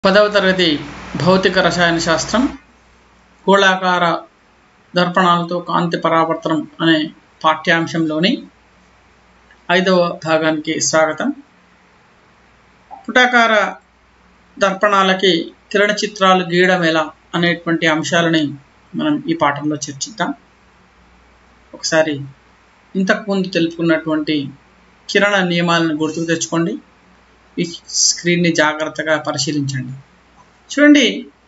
పదవ తరగతి భౌతిక రసాయన శాస్త్రం గోళాకార దర్పణాలతో కాంతి పరావర్తనం అనే పాఠ్యాంశంలోని ఐదవ భాగానికి స్వాగతం పుటాకార దర్పణాలకి కిరణ చిత్రాలు గీయడం ఎలా అనేటువంటి అంశాలని మనం ఈ పాఠంలో చర్చిద్దాం ఒకసారి ఇంతకుముందు తెలుపుకున్నటువంటి కిరణ నియమాలను గుర్తుకు తెచ్చుకోండి ఈ స్క్రీన్ని జాగ్రత్తగా పరిశీలించండి చూడండి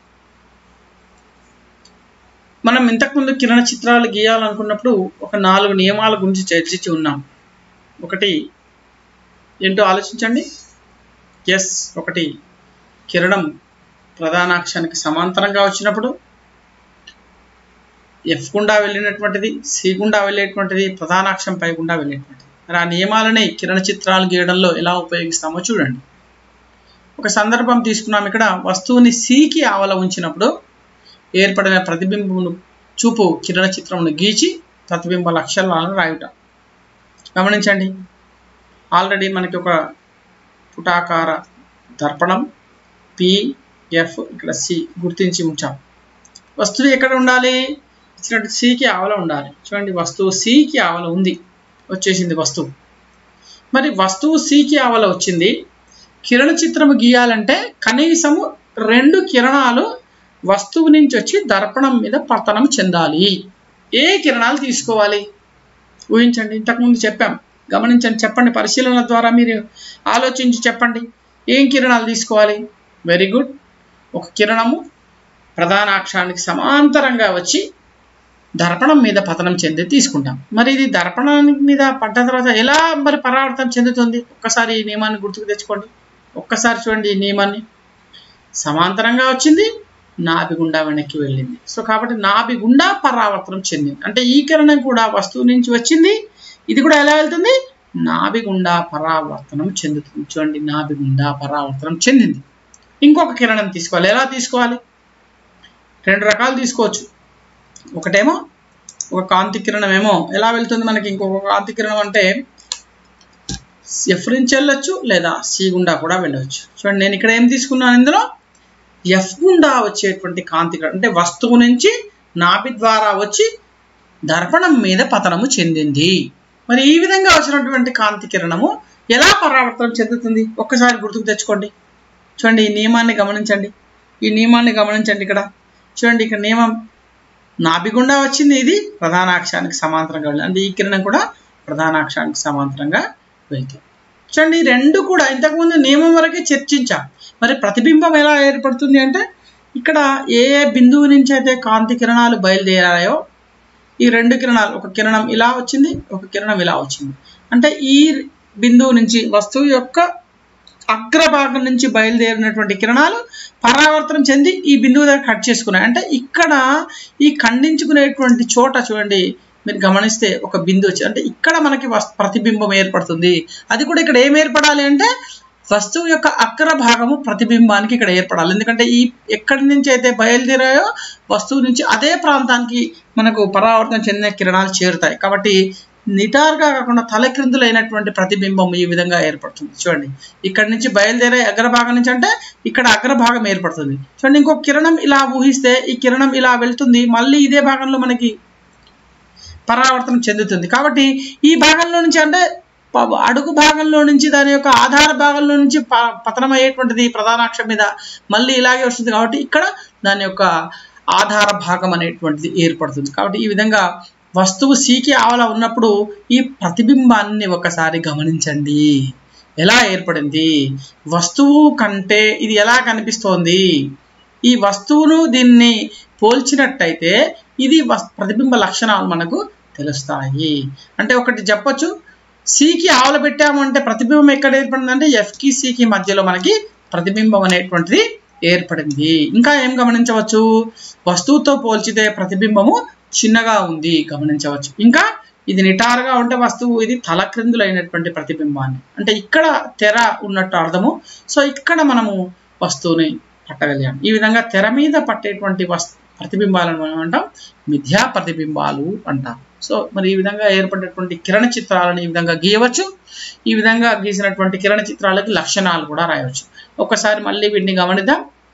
మనం ఇంతకుముందు కిరణ చిత్రాలు గీయాలనుకున్నప్పుడు ఒక నాలుగు నియమాల గురించి చర్చించి ఉన్నాం ఒకటి ఏంటో ఆలోచించండి ఎస్ ఒకటి కిరణం ప్రధానాక్షానికి సమాంతరంగా వచ్చినప్పుడు ఎఫ్ గుండా వెళ్ళినటువంటిది సి గుండా వెళ్ళేటువంటిది ప్రధానాక్షం పై గుండా వెళ్ళేటువంటిది మరి ఆ నియమాలని కిరణ చిత్రాలు గీయడంలో ఎలా ఉపయోగిస్తామో చూడండి ఒక సందర్భం తీసుకున్నాం ఇక్కడ వస్తువుని సికి ఆవల ఉంచినప్పుడు ఏర్పడిన ప్రతిబింబమును చూపు కిరణ చిత్రమును గీచి ప్రతిబింబ లక్షణాలను రాయుట గమనించండి ఆల్రెడీ మనకి ఒక పుటాకార దర్పణం పిఎఫ్ ఇక్కడ సి గుర్తించి ఉంచాం వస్తువు ఎక్కడ ఉండాలి ఇచ్చినట్టు సికి ఆవల ఉండాలి చూడండి వస్తువు సికి ఆవల ఉంది వచ్చేసింది వస్తువు మరి వస్తువు సికి ఆవల వచ్చింది కిరణ చిత్రము గీయాలంటే కనీసము రెండు కిరణాలు వస్తువు నుంచి వచ్చి దర్పణం మీద పతనం చెందాలి ఏ కిరణాలు తీసుకోవాలి ఊహించండి ఇంతకుముందు చెప్పాం గమనించండి చెప్పండి పరిశీలన ద్వారా మీరు ఆలోచించి చెప్పండి ఏం కిరణాలు తీసుకోవాలి వెరీ గుడ్ ఒక కిరణము ప్రధాన అక్షానికి సమాంతరంగా వచ్చి దర్పణం మీద పతనం చెంది తీసుకుంటాం మరి ఇది దర్పణం మీద పడ్డ తర్వాత ఎలా మరి పరావర్తనం చెందుతుంది ఒక్కసారి ఈ నియమాన్ని గుర్తుకు తెచ్చుకోండి ఒక్కసారి చూడండి ఈ నియమాన్ని సమాంతరంగా వచ్చింది నాభి గుండా వెనక్కి వెళ్ళింది సో కాబట్టి నాభి గుండా పరావర్తనం చెందింది అంటే ఈ కిరణం కూడా వస్తువు నుంచి వచ్చింది ఇది కూడా ఎలా వెళ్తుంది నాభి గుండా పరావర్తనం చెందుతుంది చూడండి నాభి గుండా పరావర్తనం చెందింది ఇంకొక కిరణం తీసుకోవాలి ఎలా తీసుకోవాలి రెండు రకాలు తీసుకోవచ్చు ఒకటేమో ఒక కాంతి కిరణం ఏమో ఎలా వెళ్తుంది మనకి ఇంకొక కాంతి కిరణం అంటే ఎఫ్ నుంచి వెళ్ళొచ్చు లేదా సి గుండా కూడా వెళ్ళవచ్చు చూడండి నేను ఇక్కడ ఏం తీసుకున్నాను ఇందులో ఎఫ్ గుండా వచ్చేటువంటి కాంతి కిరణం అంటే వస్తువు నుంచి నాభి ద్వారా వచ్చి దర్పణం మీద పతనము చెందింది మరి ఈ విధంగా వచ్చినటువంటి కాంతి కిరణము ఎలా పరావర్తనం చెందుతుంది ఒక్కసారి గుర్తుకు తెచ్చుకోండి చూడండి ఈ నియమాన్ని గమనించండి ఈ నియమాన్ని గమనించండి ఇక్కడ చూడండి ఇక్కడ నియమం నాభిగుండా వచ్చింది ఇది ప్రధానాక్షానికి సమాంతరంగా వెళ్ళింది అంటే ఈ కిరణం కూడా ప్రధానాక్షానికి సమాంతరంగా వెళ్తుంది చూడండి ఈ రెండు కూడా ఇంతకుముందు నియమం వరకే చర్చించాం మరి ప్రతిబింబం ఎలా ఏర్పడుతుంది అంటే ఇక్కడ ఏ ఏ బిందువు నుంచి అయితే కాంతి కిరణాలు బయలుదేరాయో ఈ రెండు కిరణాలు ఒక కిరణం ఇలా వచ్చింది ఒక కిరణం ఇలా వచ్చింది అంటే ఈ బిందువు నుంచి వస్తువు యొక్క అగ్రభాగం నుంచి బయలుదేరినటువంటి కిరణాలు పరావర్తనం చెంది ఈ బిందువు దగ్గర కట్ చేసుకున్నాయి అంటే ఇక్కడ ఈ ఖండించుకునేటువంటి చోట చూడండి మీరు గమనిస్తే ఒక బిందువు వచ్చి అంటే ఇక్కడ మనకి ప్రతిబింబం ఏర్పడుతుంది అది కూడా ఇక్కడ ఏం ఏర్పడాలి అంటే వస్తువు యొక్క అగ్ర భాగము ప్రతిబింబానికి ఇక్కడ ఏర్పడాలి ఎందుకంటే ఈ ఎక్కడి నుంచి అయితే బయలుదేరాయో వస్తువు నుంచి అదే ప్రాంతానికి మనకు పరావర్తనం చెందిన కిరణాలు చేరుతాయి కాబట్టి నిటారుగా కాకుండా తలక్రిందులైనటువంటి ప్రతిబింబం ఈ విధంగా ఏర్పడుతుంది చూడండి ఇక్కడ నుంచి బయలుదేరే అగ్రభాగం నుంచి అంటే ఇక్కడ అగ్రభాగం ఏర్పడుతుంది చూడండి ఇంకో కిరణం ఇలా ఊహిస్తే ఈ కిరణం ఇలా వెళ్తుంది మళ్ళీ ఇదే భాగంలో మనకి పరావర్తనం చెందుతుంది కాబట్టి ఈ భాగంలో నుంచి అంటే అడుగు భాగంలో నుంచి దాని యొక్క ఆధార భాగంలో నుంచి పతనం అయ్యేటువంటిది ప్రధానాక్షం మీద మళ్ళీ ఇలాగే వస్తుంది కాబట్టి ఇక్కడ దాని యొక్క ఆధార భాగం అనేటువంటిది ఏర్పడుతుంది కాబట్టి ఈ విధంగా వస్తువు సీకి ఆవల ఉన్నప్పుడు ఈ ప్రతిబింబాన్ని ఒకసారి గమనించండి ఎలా ఏర్పడింది వస్తువు కంటే ఇది ఎలా కనిపిస్తోంది ఈ వస్తువును దీన్ని పోల్చినట్టయితే ఇది ప్రతిబింబ లక్షణాలు మనకు తెలుస్తాయి అంటే ఒకటి చెప్పొచ్చు సికి ఆవల పెట్టామంటే ప్రతిబింబం ఎక్కడ ఏర్పడిందంటే ఎఫ్కి సికి మధ్యలో మనకి ప్రతిబింబం అనేటువంటిది ఏర్పడింది ఇంకా ఏం గమనించవచ్చు వస్తువుతో పోల్చితే ప్రతిబింబము చిన్నగా ఉంది గమనించవచ్చు ఇంకా ఇది నిటారుగా ఉంటే వస్తువు ఇది తలక్రిందులైనటువంటి ప్రతిబింబాన్ని అంటే ఇక్కడ తెర ఉన్నట్టు అర్థము సో ఇక్కడ మనము వస్తువుని పట్టగలిగాం ఈ విధంగా తెర మీద పట్టేటువంటి వస్తు ప్రతిబింబాలను మనం అంటాం మిథ్యా ప్రతిబింబాలు అంటాం సో మరి ఈ విధంగా ఏర్పడినటువంటి కిరణ చిత్రాలను ఈ విధంగా గీయవచ్చు ఈ విధంగా గీసినటువంటి కిరణ చిత్రాలకి లక్షణాలు కూడా రాయవచ్చు ఒకసారి మళ్ళీ వీటిని గమనిద్దాం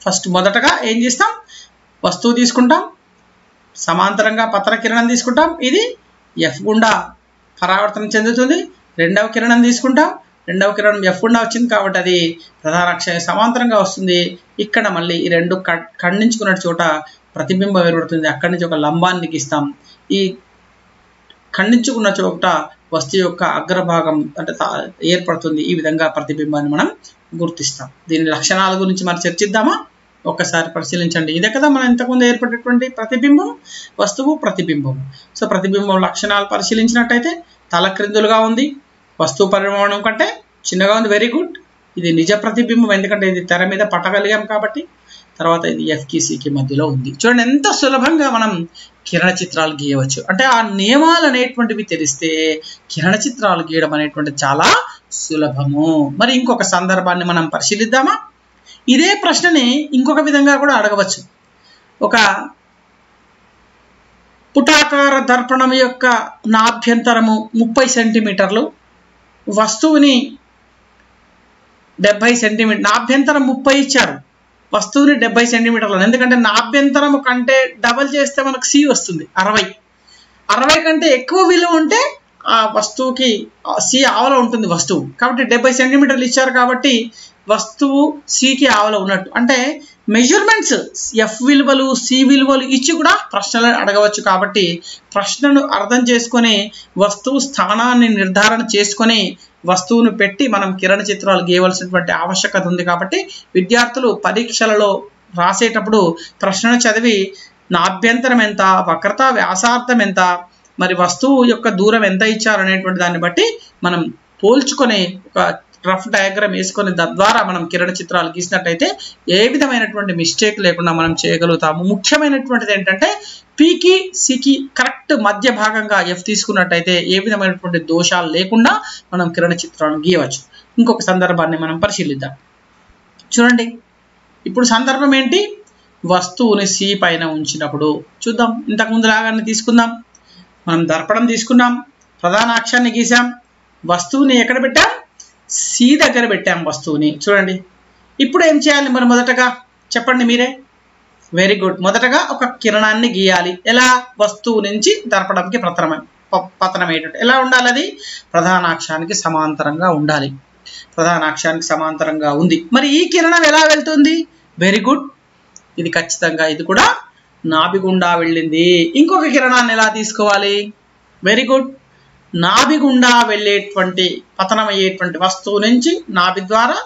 ఫస్ట్ మొదటగా ఏం చేస్తాం వస్తువు తీసుకుంటాం సమాంతరంగా పత్ర కిరణం తీసుకుంటాం ఇది ఎఫ్ గుండా పరావర్తనం చెందుతుంది రెండవ కిరణం తీసుకుంటాం రెండవ కిరణం ఎఫ్ గుండా వచ్చింది కాబట్టి అది ప్రధాన అక్షయ సమాంతరంగా వస్తుంది ఇక్కడ మళ్ళీ ఈ రెండు ఖండించుకున్న చోట ప్రతిబింబం ఏర్పడుతుంది అక్కడి నుంచి ఒక లంబాన్ని గీస్తాం ఈ ఖండించుకున్న చోట వస్తువు యొక్క అగ్రభాగం అంటే ఏర్పడుతుంది ఈ విధంగా ప్రతిబింబాన్ని మనం గుర్తిస్తాం దీని లక్షణాల గురించి మనం చర్చిద్దామా ఒక్కసారి పరిశీలించండి ఇదే కదా మనం ఇంతకుముందు ఏర్పడేటువంటి ప్రతిబింబం వస్తువు ప్రతిబింబం సో ప్రతిబింబం లక్షణాలు పరిశీలించినట్టయితే తల క్రిందులుగా ఉంది వస్తువు పరిమాణం కంటే చిన్నగా ఉంది వెరీ గుడ్ ఇది నిజ ప్రతిబింబం ఎందుకంటే ఇది తెర మీద పట్టగలిగాం కాబట్టి తర్వాత ఇది ఎఫ్కి సికి మధ్యలో ఉంది చూడండి ఎంత సులభంగా మనం కిరణ చిత్రాలు గీయవచ్చు అంటే ఆ నియమాలు అనేటువంటివి తెలిస్తే కిరణ చిత్రాలు గీయడం అనేటువంటిది చాలా సులభము మరి ఇంకొక సందర్భాన్ని మనం పరిశీలిద్దామా ఇదే ప్రశ్నని ఇంకొక విధంగా కూడా అడగవచ్చు ఒక పుటాకార దర్పణం యొక్క నాభ్యంతరము ముప్పై సెంటీమీటర్లు వస్తువుని డెబ్బై సెంటీమీటర్ నాభ్యంతరం ముప్పై ఇచ్చారు వస్తువుని డెబ్బై సెంటీమీటర్లు ఎందుకంటే నాభ్యంతరం కంటే డబల్ చేస్తే మనకు సి వస్తుంది అరవై అరవై కంటే ఎక్కువ విలువ ఉంటే ఆ వస్తువుకి సి ఆవల ఉంటుంది వస్తువు కాబట్టి డెబ్బై సెంటీమీటర్లు ఇచ్చారు కాబట్టి వస్తువు సికి ఆవల ఉన్నట్టు అంటే మెజర్మెంట్స్ ఎఫ్ విలువలు సి విలువలు ఇచ్చి కూడా ప్రశ్నలు అడగవచ్చు కాబట్టి ప్రశ్నను అర్థం చేసుకొని వస్తువు స్థానాన్ని నిర్ధారణ చేసుకొని వస్తువును పెట్టి మనం కిరణ చిత్రాలు గీయవలసినటువంటి ఆవశ్యకత ఉంది కాబట్టి విద్యార్థులు పరీక్షలలో రాసేటప్పుడు ప్రశ్నను చదివి నాభ్యంతరం ఎంత వక్రత వ్యాసార్థం ఎంత మరి వస్తువు యొక్క దూరం ఎంత ఇచ్చారు అనేటువంటి దాన్ని బట్టి మనం పోల్చుకొని ఒక రఫ్ డయాగ్రామ్ వేసుకొని తద్వారా మనం కిరణ చిత్రాలు గీసినట్టయితే ఏ విధమైనటువంటి మిస్టేక్ లేకుండా మనం చేయగలుగుతాము ముఖ్యమైనటువంటిది ఏంటంటే పీకి సికి కరెక్ట్ మధ్య భాగంగా ఎఫ్ తీసుకున్నట్టయితే ఏ విధమైనటువంటి దోషాలు లేకుండా మనం కిరణ చిత్రాలను గీయవచ్చు ఇంకొక సందర్భాన్ని మనం పరిశీలిద్దాం చూడండి ఇప్పుడు సందర్భం ఏంటి వస్తువుని సి పైన ఉంచినప్పుడు చూద్దాం ఇంతకుముందు లాగానే తీసుకుందాం మనం దర్పణం తీసుకున్నాం ప్రధాన అక్షాన్ని గీసాం వస్తువుని ఎక్కడ పెట్టాం సి దగ్గర పెట్టాం వస్తువుని చూడండి ఇప్పుడు ఏం చేయాలి మరి మొదటగా చెప్పండి మీరే వెరీ గుడ్ మొదటగా ఒక కిరణాన్ని గీయాలి ఎలా వస్తువు నుంచి దర్పడంకి పతనం పతనమయ్యేటట్టు ఎలా ఉండాలి అది ప్రధానాక్షానికి సమాంతరంగా ఉండాలి ప్రధానాక్షానికి సమాంతరంగా ఉంది మరి ఈ కిరణం ఎలా వెళ్తుంది వెరీ గుడ్ ఇది ఖచ్చితంగా ఇది కూడా నాభి గుండా వెళ్ళింది ఇంకొక కిరణాన్ని ఎలా తీసుకోవాలి వెరీ గుడ్ నాభి గుండా వెళ్ళేటువంటి పతనమయ్యేటువంటి వస్తువు నుంచి నాభి ద్వారా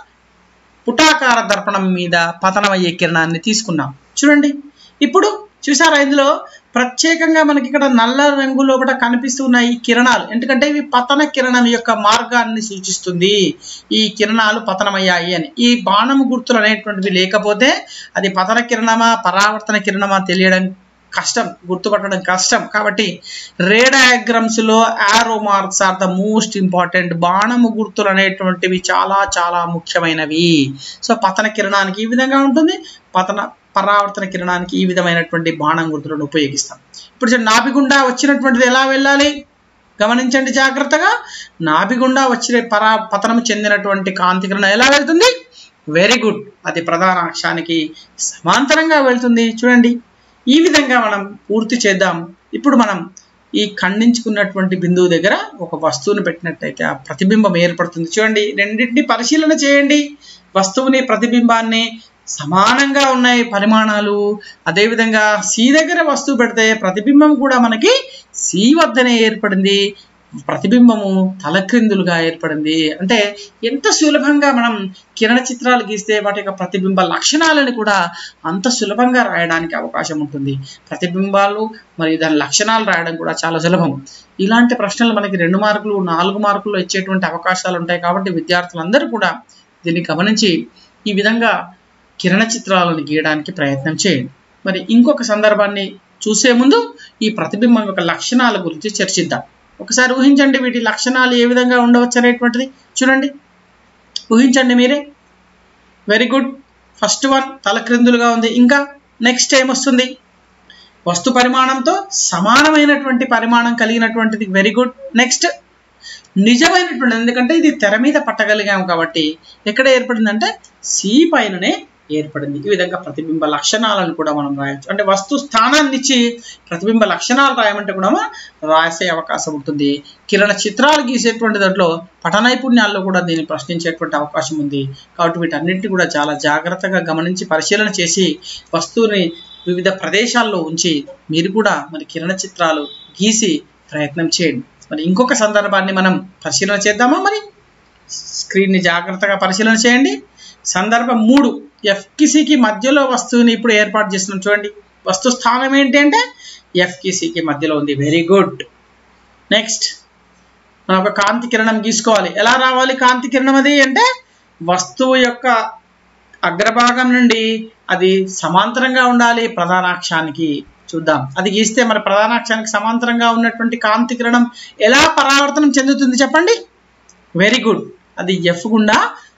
పుటాకార దర్పణం మీద పతనమయ్యే కిరణాన్ని తీసుకున్నాం చూడండి ఇప్పుడు చూసారా ఇందులో ప్రత్యేకంగా మనకి ఇక్కడ నల్ల రంగు లోపల కనిపిస్తున్న ఈ కిరణాలు ఎందుకంటే ఇవి పతన కిరణం యొక్క మార్గాన్ని సూచిస్తుంది ఈ కిరణాలు పతనమయ్యాయి అని ఈ బాణము గుర్తులు అనేటువంటివి లేకపోతే అది పతన కిరణమా పరావర్తన కిరణమా తెలియడం కష్టం గుర్తుపట్టడం కష్టం కాబట్టి రే డయాగ్రమ్స్ లో arrow marks are the most important బాణము గుర్తులు అనేటువంటివి చాలా చాలా ముఖ్యమైనవి సో పతన కిరణానికి ఈ విధంగా ఉంటుంది పతన పరావర్తన కిరణానికి ఈ విధమైనటువంటి బాణం గుర్తులను ఉపయోగిస్తాం ఇప్పుడు నాభిగుండా వచ్చినటువంటిది ఎలా వెళ్ళాలి గమనించండి జాగ్రత్తగా నాభిగుండా వచ్చిన పరా పతనం చెందినటువంటి కాంతి కిరణం ఎలా వెళ్తుంది వెరీ గుడ్ అది ప్రధాన అక్షానికి సమాంతరంగా వెళ్తుంది చూడండి ఈ విధంగా మనం పూర్తి చేద్దాం ఇప్పుడు మనం ఈ ఖండించుకున్నటువంటి బిందువు దగ్గర ఒక వస్తువుని పెట్టినట్టయితే ఆ ప్రతిబింబం ఏర్పడుతుంది చూడండి రెండింటిని పరిశీలన చేయండి వస్తువుని ప్రతిబింబాన్ని సమానంగా ఉన్నాయి పరిమాణాలు అదేవిధంగా సి దగ్గర వస్తువు పెడితే ప్రతిబింబం కూడా మనకి సి వద్దనే ఏర్పడింది ప్రతిబింబము తలక్రిందులుగా ఏర్పడింది అంటే ఎంత సులభంగా మనం కిరణ చిత్రాలు గీస్తే వాటి యొక్క ప్రతిబింబ లక్షణాలను కూడా అంత సులభంగా రాయడానికి అవకాశం ఉంటుంది ప్రతిబింబాలు మరి దాని లక్షణాలు రాయడం కూడా చాలా సులభం ఇలాంటి ప్రశ్నలు మనకి రెండు మార్కులు నాలుగు మార్కుల్లో ఇచ్చేటువంటి అవకాశాలు ఉంటాయి కాబట్టి విద్యార్థులందరూ కూడా దీన్ని గమనించి ఈ విధంగా కిరణ చిత్రాలను గీయడానికి ప్రయత్నం చేయండి మరి ఇంకొక సందర్భాన్ని చూసే ముందు ఈ ప్రతిబింబం యొక్క లక్షణాల గురించి చర్చిద్దాం ఒకసారి ఊహించండి వీటి లక్షణాలు ఏ విధంగా ఉండవచ్చు అనేటువంటిది చూడండి ఊహించండి మీరే వెరీ గుడ్ ఫస్ట్ వన్ తలక్రిందులుగా ఉంది ఇంకా నెక్స్ట్ ఏమొస్తుంది వస్తు పరిమాణంతో సమానమైనటువంటి పరిమాణం కలిగినటువంటిది వెరీ గుడ్ నెక్స్ట్ నిజమైనటువంటి ఎందుకంటే ఇది తెర మీద పట్టగలిగాం కాబట్టి ఎక్కడ ఏర్పడిందంటే సి పైననే ఏర్పడింది ఈ విధంగా ప్రతిబింబ లక్షణాలను కూడా మనం రాయొచ్చు అంటే వస్తు స్థానాన్ని ఇచ్చి ప్రతిబింబ లక్షణాలు రాయమంటే కూడా రాసే అవకాశం ఉంటుంది కిరణ చిత్రాలు గీసేటువంటి దాంట్లో పట నైపుణ్యాల్లో కూడా దీన్ని ప్రశ్నించేటువంటి అవకాశం ఉంది కాబట్టి వీటన్నింటినీ కూడా చాలా జాగ్రత్తగా గమనించి పరిశీలన చేసి వస్తువుని వివిధ ప్రదేశాల్లో ఉంచి మీరు కూడా మరి కిరణ చిత్రాలు గీసి ప్రయత్నం చేయండి మరి ఇంకొక సందర్భాన్ని మనం పరిశీలన చేద్దామా మరి స్క్రీన్ని జాగ్రత్తగా పరిశీలన చేయండి సందర్భం మూడు ఎఫ్కిసికి మధ్యలో వస్తువుని ఇప్పుడు ఏర్పాటు చేస్తున్నాం చూడండి వస్తు స్థానం ఏంటి అంటే ఎఫ్కిసికి మధ్యలో ఉంది వెరీ గుడ్ నెక్స్ట్ మనం ఒక కాంతి కిరణం గీసుకోవాలి ఎలా రావాలి కాంతి కిరణం అది అంటే వస్తువు యొక్క అగ్రభాగం నుండి అది సమాంతరంగా ఉండాలి ప్రధానాక్షానికి చూద్దాం అది గీస్తే మన ప్రధానాక్షానికి సమాంతరంగా ఉన్నటువంటి కాంతి కిరణం ఎలా పరావర్తనం చెందుతుంది చెప్పండి వెరీ గుడ్ అది ఎఫ్ గుండా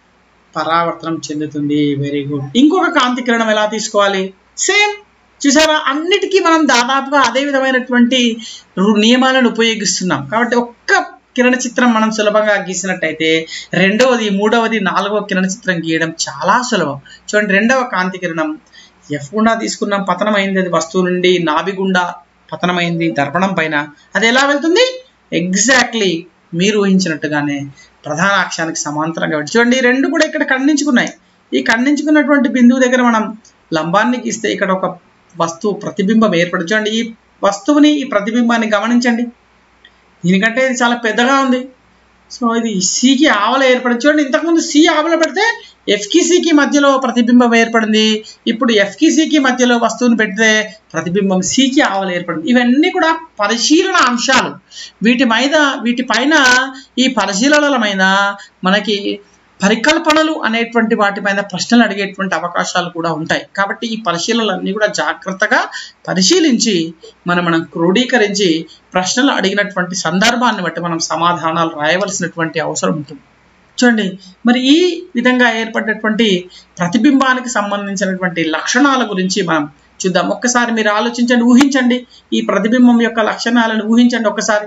పరావర్తనం చెందుతుంది వెరీ గుడ్ ఇంకొక కాంతి కిరణం ఎలా తీసుకోవాలి సేమ్ చూసారా అన్నిటికీ మనం దాదాపుగా అదే విధమైనటువంటి రు- నియమాలను ఉపయోగిస్తున్నాం కాబట్టి ఒక్క కిరణ చిత్రం మనం సులభంగా గీసినట్టయితే రెండవది మూడవది నాలుగవ కిరణ చిత్రం గీయడం చాలా సులభం చూడండి రెండవ కాంతి కిరణం ఎఫ్ గుండా తీసుకున్నాం పతనం అయింది అది వస్తువు నుండి నాభి గుండా పతనమైంది దర్పణం పైన అది ఎలా వెళ్తుంది ఎగ్జాక్ట్లీ మీరు ఊహించినట్టుగానే ప్రధాన అక్షానికి సమాంతరంగా వెళ్తుంది చూడండి ఈ రెండు కూడా ఇక్కడ ఖండించుకున్నాయి ఈ ఖండించుకున్నటువంటి బిందువు దగ్గర మనం లంబాన్ని గీస్తే ఇక్కడ ఒక వస్తువు ప్రతిబింబం ఏర్పడి చూడండి ఈ వస్తువుని ఈ ప్రతిబింబాన్ని గమనించండి దీనికంటే ఇది చాలా పెద్దగా ఉంది సో ఇది సికి ఆవల ఏర్పడింది చూడండి ఇంతకుముందు సి ఆవల పెడితే ఎఫ్కి సికి మధ్యలో ప్రతిబింబం ఏర్పడింది ఇప్పుడు ఎఫ్కి సికి మధ్యలో వస్తువుని పెడితే ప్రతిబింబం సికి ఆవల ఏర్పడింది ఇవన్నీ కూడా పరిశీలన అంశాలు వీటి మీద వీటి పైన ఈ పరిశీలనల మీద మనకి పరికల్పనలు అనేటువంటి వాటి మీద ప్రశ్నలు అడిగేటువంటి అవకాశాలు కూడా ఉంటాయి కాబట్టి ఈ పరిశీలనలన్నీ కూడా జాగ్రత్తగా పరిశీలించి మనం మనం క్రోడీకరించి ప్రశ్నలు అడిగినటువంటి సందర్భాన్ని బట్టి మనం సమాధానాలు రాయవలసినటువంటి అవసరం ఉంటుంది చూడండి మరి ఈ విధంగా ఏర్పడినటువంటి ప్రతిబింబానికి సంబంధించినటువంటి లక్షణాల గురించి మనం చూద్దాం ఒక్కసారి మీరు ఆలోచించండి ఊహించండి ఈ ప్రతిబింబం యొక్క లక్షణాలను ఊహించండి ఒక్కసారి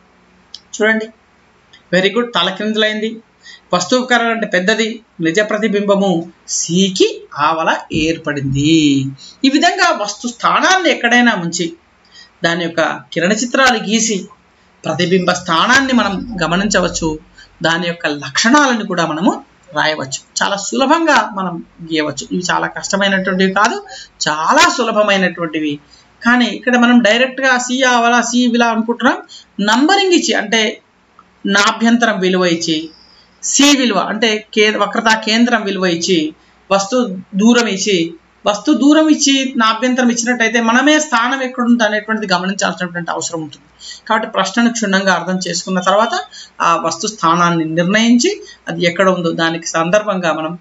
చూడండి వెరీ గుడ్ తలకిందులైంది వస్తువు కర్ర అంటే పెద్దది నిజ ప్రతిబింబము సికి ఆవల ఏర్పడింది ఈ విధంగా వస్తు స్థానాన్ని ఎక్కడైనా ఉంచి దాని యొక్క కిరణ చిత్రాలు గీసి ప్రతిబింబ స్థానాన్ని మనం గమనించవచ్చు దాని యొక్క లక్షణాలను కూడా మనము రాయవచ్చు చాలా సులభంగా మనం గీయవచ్చు ఇవి చాలా కష్టమైనటువంటివి కాదు చాలా సులభమైనటువంటివి కానీ ఇక్కడ మనం డైరెక్ట్గా సి ఆవల సి విలా అనుకుంటున్నాం నంబరింగ్ ఇచ్చి అంటే నాభ్యంతరం విలువ ఇచ్చి సి విలువ అంటే కే వక్రతా కేంద్రం విలువ ఇచ్చి వస్తు దూరం ఇచ్చి వస్తు దూరం ఇచ్చి నాభ్యంతరం ఇచ్చినట్టయితే మనమే స్థానం ఎక్కడుంది అనేటువంటిది గమనించాల్సినటువంటి అవసరం ఉంటుంది కాబట్టి ప్రశ్నను క్షుణ్ణంగా అర్థం చేసుకున్న తర్వాత ఆ వస్తు స్థానాన్ని నిర్ణయించి అది ఎక్కడ ఉందో దానికి సందర్భంగా మనం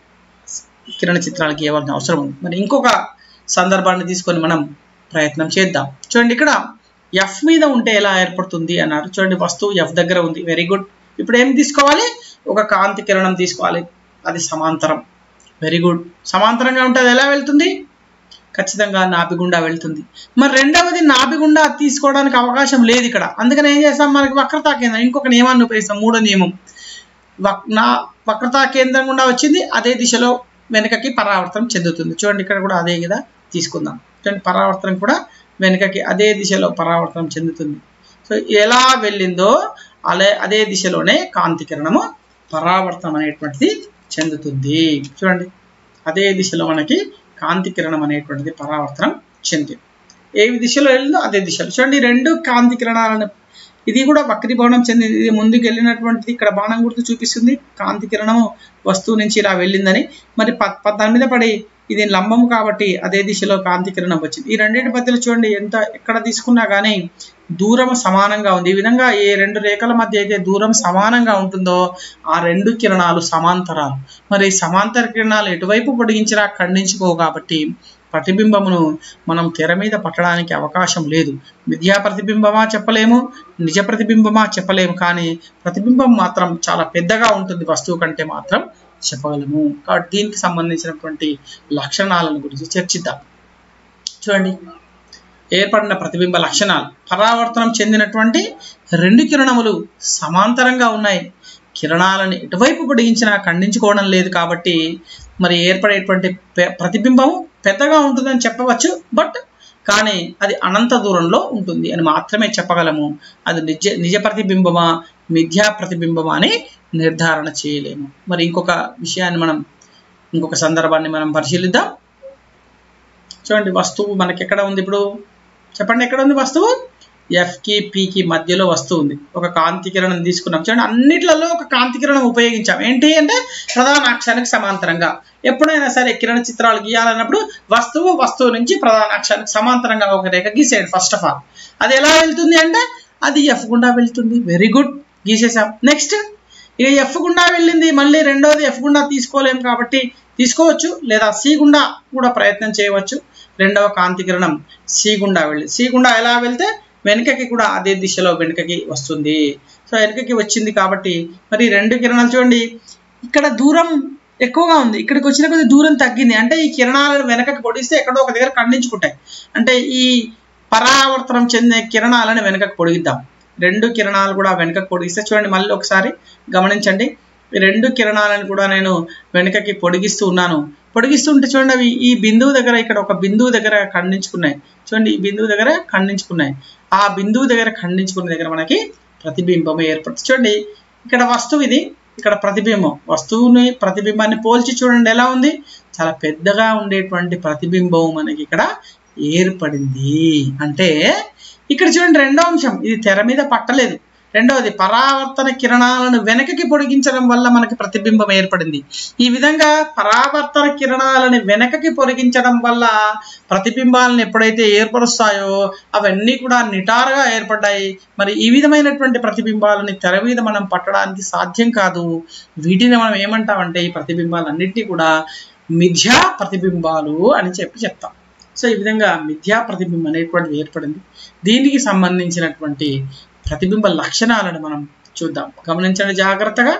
కిరణ చిత్రాలకి ఇవ్వాల్సిన అవసరం ఉంది మరి ఇంకొక సందర్భాన్ని తీసుకొని మనం ప్రయత్నం చేద్దాం చూడండి ఇక్కడ ఎఫ్ మీద ఉంటే ఎలా ఏర్పడుతుంది అన్నారు చూడండి వస్తువు ఎఫ్ దగ్గర ఉంది వెరీ గుడ్ ఇప్పుడు ఏం తీసుకోవాలి ఒక కాంతి కిరణం తీసుకోవాలి అది సమాంతరం వెరీ గుడ్ సమాంతరంగా ఉంటే అది ఎలా వెళ్తుంది ఖచ్చితంగా నాభిగుండా వెళ్తుంది మరి రెండవది నాభిగుండా తీసుకోవడానికి అవకాశం లేదు ఇక్కడ అందుకని ఏం చేస్తాం మనకి వక్రతా కేంద్రం ఇంకొక నియమాన్ని ఉపయోగిస్తాం మూడో నియమం వక్ నా వక్రతా కేంద్రం గుండా వచ్చింది అదే దిశలో వెనుకకి పరావర్తనం చెందుతుంది చూడండి ఇక్కడ కూడా అదే కదా తీసుకుందాం చూడండి పరావర్తనం కూడా వెనుకకి అదే దిశలో పరావర్తనం చెందుతుంది సో ఎలా వెళ్ళిందో అలే అదే దిశలోనే కాంతి కిరణము పరావర్తనం అనేటువంటిది చెందుతుంది చూడండి అదే దిశలో మనకి కాంతి కిరణం అనేటువంటిది పరావర్తనం చెందింది ఏ దిశలో వెళ్ళిందో అదే దిశలో చూడండి ఈ రెండు కాంతి కిరణాలను ఇది కూడా వక్రీభవనం చెందింది ఇది ముందుకు వెళ్ళినటువంటిది ఇక్కడ బాణం గుర్తు చూపిస్తుంది కాంతి కిరణము వస్తువు నుంచి ఇలా వెళ్ళిందని మరి ప ప- దాని మీద పడి ఇది లంబము కాబట్టి అదే దిశలో కాంతి కిరణం వచ్చింది ఈ రెండింటి మధ్యలో చూడండి ఎంత ఎక్కడ తీసుకున్నా కానీ దూరం సమానంగా ఉంది ఈ విధంగా ఏ రెండు రేఖల మధ్య అయితే దూరం సమానంగా ఉంటుందో ఆ రెండు కిరణాలు సమాంతరాలు మరి సమాంతర కిరణాలు ఎటువైపు పొడిగించినా ఖండించుకో కాబట్టి ప్రతిబింబమును మనం తెర మీద పట్టడానికి అవకాశం లేదు విద్యా ప్రతిబింబమా చెప్పలేము నిజ ప్రతిబింబమా చెప్పలేము కానీ ప్రతిబింబం మాత్రం చాలా పెద్దగా ఉంటుంది వస్తువు కంటే మాత్రం చెప్పగలము కాబట్టి దీనికి సంబంధించినటువంటి లక్షణాలను గురించి చర్చిద్దాం చూడండి ఏర్పడిన ప్రతిబింబ లక్షణాలు పరావర్తనం చెందినటువంటి రెండు కిరణములు సమాంతరంగా ఉన్నాయి కిరణాలను ఎటువైపు పొడిగించినా ఖండించుకోవడం లేదు కాబట్టి మరి ఏర్పడేటువంటి పె- ప్రతిబింబం పెద్దగా ఉంటుందని చెప్పవచ్చు బట్ కానీ అది అనంత దూరంలో ఉంటుంది అని మాత్రమే చెప్పగలము అది నిజ నిజ ప్రతిబింబమా మిథ్యా ప్రతిబింబమా అని నిర్ధారణ చేయలేము మరి ఇంకొక విషయాన్ని మనం ఇంకొక సందర్భాన్ని మనం పరిశీలిద్దాం చూడండి వస్తువు మనకి ఎక్కడ ఉంది ఇప్పుడు చెప్పండి ఎక్కడ ఉంది వస్తువు ఎఫ్కి పికి మధ్యలో వస్తువు ఉంది ఒక కాంతి కిరణం తీసుకున్నాం చూడండి అన్నిట్లలో ఒక కాంతి కిరణం ఉపయోగించాం ఏంటి అంటే ప్రధాన అక్షానికి సమాంతరంగా ఎప్పుడైనా సరే కిరణ చిత్రాలు గీయాలన్నప్పుడు వస్తువు వస్తువు నుంచి ప్రధాన అక్షానికి సమాంతరంగా ఒక రేఖ గీసేయండి ఫస్ట్ ఆఫ్ ఆల్ అది ఎలా వెళ్తుంది అంటే అది ఎఫ్ గుండా వెళ్తుంది వెరీ గుడ్ గీసేసాం నెక్స్ట్ ఇక ఎఫ్ గుండా వెళ్ళింది మళ్ళీ రెండోది ఎఫ్ గుండా తీసుకోలేం కాబట్టి తీసుకోవచ్చు లేదా సి గుండా కూడా ప్రయత్నం చేయవచ్చు రెండవ కాంతి కిరణం సి గుండా వెళ్ళి సి గుండా ఎలా వెళ్తే వెనుకకి కూడా అదే దిశలో వెనుకకి వస్తుంది సో వెనుకకి వచ్చింది కాబట్టి మరి ఈ రెండు కిరణాలు చూడండి ఇక్కడ దూరం ఎక్కువగా ఉంది ఇక్కడికి వచ్చిన కొద్ది దూరం తగ్గింది అంటే ఈ కిరణాలను వెనకకి పొడిస్తే ఎక్కడో ఒక దగ్గర ఖండించుకుంటాయి అంటే ఈ పరావర్తనం చెందే కిరణాలను వెనకకి పొడిగిద్దాం రెండు కిరణాలు కూడా వెనకకి పొడిగిస్తే చూడండి మళ్ళీ ఒకసారి గమనించండి ఈ రెండు కిరణాలను కూడా నేను వెనుకకి పొడిగిస్తూ ఉన్నాను పొడిగిస్తుంటే చూడండి అవి ఈ బిందువు దగ్గర ఇక్కడ ఒక బిందువు దగ్గర ఖండించుకున్నాయి చూడండి ఈ బిందువు దగ్గర ఖండించుకున్నాయి ఆ బిందువు దగ్గర ఖండించుకున్న దగ్గర మనకి ప్రతిబింబం ఏర్పడుతుంది చూడండి ఇక్కడ వస్తువు ఇది ఇక్కడ ప్రతిబింబం వస్తువుని ప్రతిబింబాన్ని పోల్చి చూడండి ఎలా ఉంది చాలా పెద్దగా ఉండేటువంటి ప్రతిబింబం మనకి ఇక్కడ ఏర్పడింది అంటే ఇక్కడ చూడండి రెండో అంశం ఇది తెర మీద పట్టలేదు రెండవది పరావర్తన కిరణాలను వెనకకి పొడిగించడం వల్ల మనకి ప్రతిబింబం ఏర్పడింది ఈ విధంగా పరావర్తన కిరణాలను వెనకకి పొడిగించడం వల్ల ప్రతిబింబాలను ఎప్పుడైతే ఏర్పరుస్తాయో అవన్నీ కూడా నిటారుగా ఏర్పడ్డాయి మరి ఈ విధమైనటువంటి ప్రతిబింబాలని తెర మీద మనం పట్టడానికి సాధ్యం కాదు వీటిని మనం ఏమంటామంటే ఈ ప్రతిబింబాలన్నింటినీ కూడా మిథ్యా ప్రతిబింబాలు అని చెప్పి చెప్తాం సో ఈ విధంగా మిథ్యా ప్రతిబింబం అనేటువంటిది ఏర్పడింది దీనికి సంబంధించినటువంటి ప్రతిబింబ లక్షణాలను మనం చూద్దాం గమనించండి జాగ్రత్తగా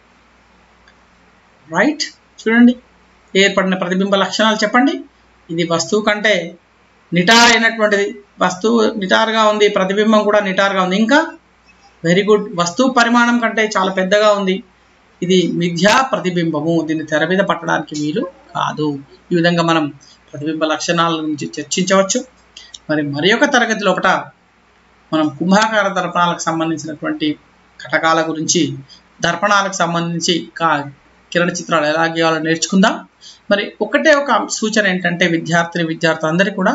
రైట్ చూడండి ఏర్పడిన ప్రతిబింబ లక్షణాలు చెప్పండి ఇది వస్తువు కంటే నిటార్ అయినటువంటిది వస్తువు నిటారుగా ఉంది ప్రతిబింబం కూడా నిటారుగా ఉంది ఇంకా వెరీ గుడ్ వస్తువు పరిమాణం కంటే చాలా పెద్దగా ఉంది ఇది మిథ్యా ప్రతిబింబము దీన్ని తెర మీద పట్టడానికి వీలు కాదు ఈ విధంగా మనం ప్రతిబింబ లక్షణాల గురించి చర్చించవచ్చు మరి మరి ఒక తరగతి లోపల మనం కుంభాకార దర్పణాలకు సంబంధించినటువంటి కటకాల గురించి దర్పణాలకు సంబంధించి కా కిరణ చిత్రాలు ఎలా గీయాలో నేర్చుకుందాం మరి ఒకటే ఒక సూచన ఏంటంటే విద్యార్థిని విద్యార్థులు అందరికీ కూడా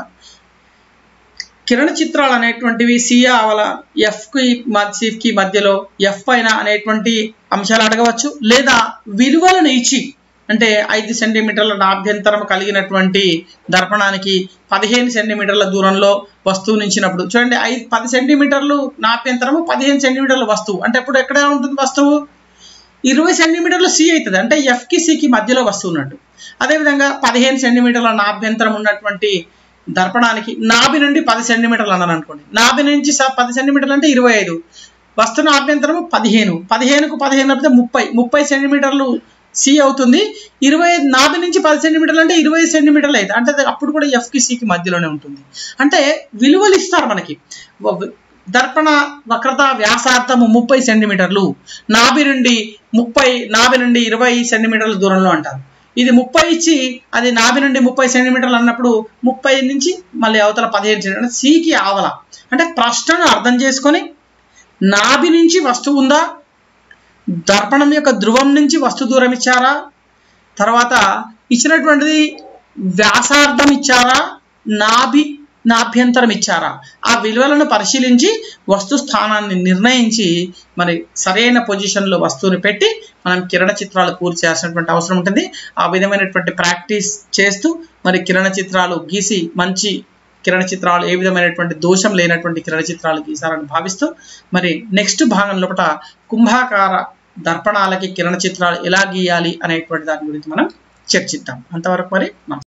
కిరణ చిత్రాలు అనేటువంటివి సియా అవల ఎఫ్కి సిఫ్కి మధ్యలో ఎఫ్ పైన అనేటువంటి అంశాలు అడగవచ్చు లేదా విలువలను ఇచ్చి అంటే ఐదు సెంటీమీటర్ల నాభ్యంతరం కలిగినటువంటి దర్పణానికి పదిహేను సెంటీమీటర్ల దూరంలో వస్తువు నుంచినప్పుడు చూడండి ఐదు పది సెంటీమీటర్లు నాభ్యంతరము పదిహేను సెంటీమీటర్ల వస్తువు అంటే ఇప్పుడు ఎక్కడ ఉంటుంది వస్తువు ఇరవై సెంటీమీటర్లు సి అవుతుంది అంటే ఎఫ్కి సికి మధ్యలో వస్తువు ఉన్నట్టు అదేవిధంగా పదిహేను సెంటీమీటర్ల నాభ్యంతరం ఉన్నటువంటి దర్పణానికి నాభి నుండి పది సెంటీమీటర్లు అన్నాను అనుకోండి నాభి నుంచి స- పది సెంటీమీటర్లు అంటే ఇరవై ఐదు వస్తున్న ఆభ్యంతరము పదిహేను పదిహేనుకు పదిహేను అయితే ముప్పై ముప్పై సెంటీమీటర్లు సి అవుతుంది ఇరవై ఐదు నాభి నుంచి పది సెంటీమీటర్లు అంటే ఇరవై ఐదు సెంటీమీటర్లు అయితే అంటే అది అప్పుడు కూడా ఎఫ్కి సికి మధ్యలోనే ఉంటుంది అంటే విలువలు ఇస్తారు మనకి వ- దర్పణ వక్రత వ్యాసార్థము ముప్పై సెంటీమీటర్లు నాభి నుండి ముప్పై నాభి నుండి ఇరవై సెంటీమీటర్ల దూరంలో అంటారు ఇది ముప్పై ఇచ్చి అది నాభి నుండి ముప్పై సెంటీమీటర్లు అన్నప్పుడు ముప్పై నుంచి మళ్ళీ అవతల పదిహేను సెంటీమీటర్ సికి ఆవల అంటే ప్రశ్నను అర్థం చేసుకొని నాభి నుంచి వస్తువు ఉందా దర్పణం యొక్క ధ్రువం నుంచి వస్తు దూరం ఇచ్చారా తర్వాత ఇచ్చినటువంటిది వ్యాసార్థం ఇచ్చారా నాభి నాభ్యంతరం ఇచ్చారా ఆ విలువలను పరిశీలించి వస్తు స్థానాన్ని నిర్ణయించి మరి సరైన పొజిషన్లో వస్తువుని పెట్టి మనం కిరణ చిత్రాలు పూర్తి చేయాల్సినటువంటి అవసరం ఉంటుంది ఆ విధమైనటువంటి ప్రాక్టీస్ చేస్తూ మరి కిరణ చిత్రాలు గీసి మంచి కిరణ చిత్రాలు ఏ విధమైనటువంటి దోషం లేనటువంటి కిరణ చిత్రాలు గీసారని భావిస్తూ మరి నెక్స్ట్ భాగం లోపల కుంభాకార దర్పణాలకి కిరణ చిత్రాలు ఎలా గీయాలి అనేటువంటి దాని గురించి మనం చర్చిద్దాం అంతవరకు మరి నమస్కారం